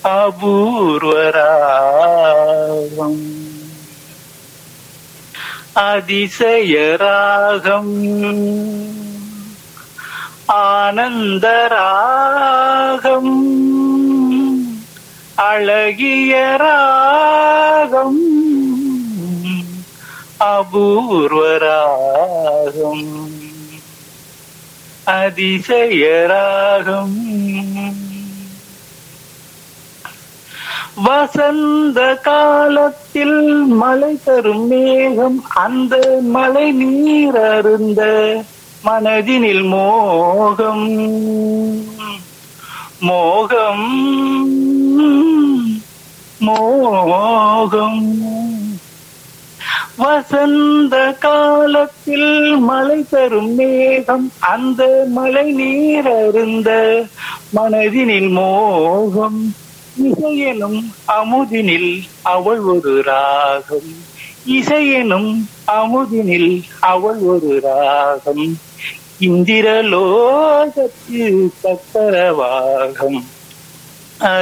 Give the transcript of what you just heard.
அபூர்வராகம் அதிசயராகம் ஆனந்தராகம் அழகிய ராகம் அபூர்வராகம் அதிசயராகம் வசந்த காலத்தில் மழை தரும் மேகம் அந்த மழை நீர் அருந்த மனதினில் மோகம் மோகம் மோகம் வசந்த காலத்தில் மழை தரும் மேகம் அந்த மழை நீர் அருந்த மனதினில் மோகம் இசையெனும் அமுதினில் அவள் ஒரு ராகம் இசையெனும் அமுதினில் அவள் ஒரு ராகம் இந்திரலோகத்தில் சக்கரவாகம்